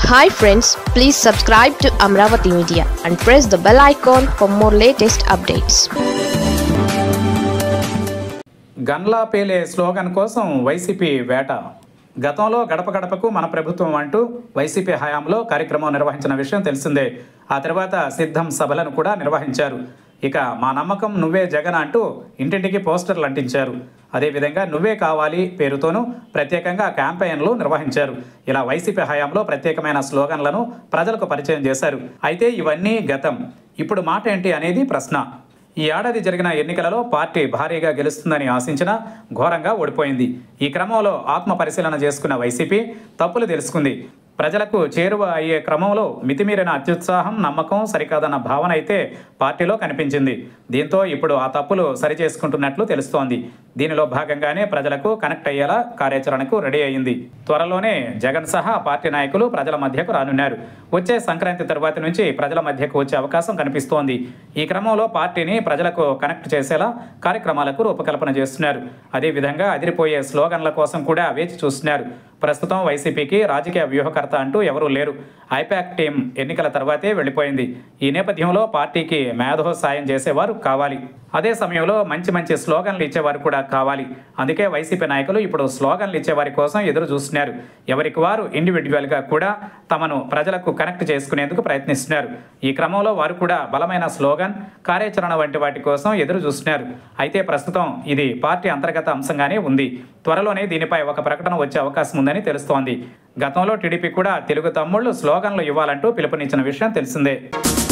hi friends please subscribe to Amaravati media and press the bell icon for more latest updates గన్లా పేలే slogan కోసం వైసీపీ వేట గతంలో గడప గడపకు మన ప్రభుత్వం అంటూ వైసీపీ హయాంలో కార్యక్రమం నిర్వహించిన విషయం తెలిసిందే ఆ తర్వాత సిద్ధం సభలను కూడా నిర్వహించారు ఇక మా నమ్మకం నువ్వే జగన్ అంటూ ఇంటింటికి పోస్టర్లు అంటించారు అదేవిధంగా నువ్వే కావాలి పేరుతోనూ ప్రత్యేకంగా క్యాంపెయిన్లు నిర్వహించారు ఇలా వైసీపీ హయాంలో ప్రత్యేకమైన స్లోగన్లను ప్రజలకు పరిచయం చేశారు అయితే ఇవన్నీ గతం ఇప్పుడు మాట ఏంటి అనేది ప్రశ్న ఈ ఏడాది జరిగిన ఎన్నికలలో పార్టీ భారీగా గెలుస్తుందని ఆశించినా ఘోరంగా ఓడిపోయింది ఈ క్రమంలో ఆత్మ పరిశీలన చేసుకున్న వైసీపీ తప్పులు తెలుసుకుంది ప్రజలకు చేరువ అయ్యే క్రమంలో మితిమీరిన అత్యుత్సాహం నమ్మకం సరికాదన్న భావన అయితే పార్టీలో కనిపించింది దీంతో ఇప్పుడు ఆ తప్పులు సరిచేసుకుంటున్నట్లు తెలుస్తోంది దీనిలో భాగంగానే ప్రజలకు కనెక్ట్ అయ్యేలా కార్యాచరణకు రెడీ అయింది త్వరలోనే జగన్ సహా పార్టీ నాయకులు ప్రజల మధ్యకు రానున్నారు వచ్చే సంక్రాంతి తరువాత నుంచి ప్రజల మధ్యకు వచ్చే అవకాశం కనిపిస్తోంది ఈ క్రమంలో పార్టీని ప్రజలకు కనెక్ట్ చేసేలా కార్యక్రమాలకు రూపకల్పన చేస్తున్నారు అదేవిధంగా అదిరిపోయే స్లోగన్ల కోసం కూడా వేచి చూస్తున్నారు ప్రస్తుతం వైసీపీకి రాజకీయ వ్యూహకర్త అంటూ ఎవరూ లేరు ఐపాక్ టీం ఎన్నికల తర్వాతే వెళ్ళిపోయింది ఈ నేపథ్యంలో పార్టీకి మేధో సాయం చేసేవారు కావాలి అదే సమయంలో మంచి మంచి స్లోగన్లు ఇచ్చేవారు కూడా కావాలి అందుకే వైసీపీ నాయకులు ఇప్పుడు స్లోగన్లు ఇచ్చేవారి కోసం ఎదురు చూస్తున్నారు ఎవరికి వారు ఇండివిజువల్గా కూడా తమను ప్రజలకు కనెక్ట్ చేసుకునేందుకు ప్రయత్నిస్తున్నారు ఈ క్రమంలో వారు కూడా బలమైన స్లోగన్ కార్యాచరణ వంటి వాటి కోసం ఎదురు చూస్తున్నారు అయితే ప్రస్తుతం ఇది పార్టీ అంతర్గత అంశంగానే ఉంది త్వరలోనే దీనిపై ఒక ప్రకటన వచ్చే అవకాశం ఉందని తెలుస్తోంది గతంలో టీడీపీ కూడా తెలుగు తమ్ముళ్లు స్లోగన్లు ఇవ్వాలంటూ పిలుపునిచ్చిన విషయం తెలిసిందే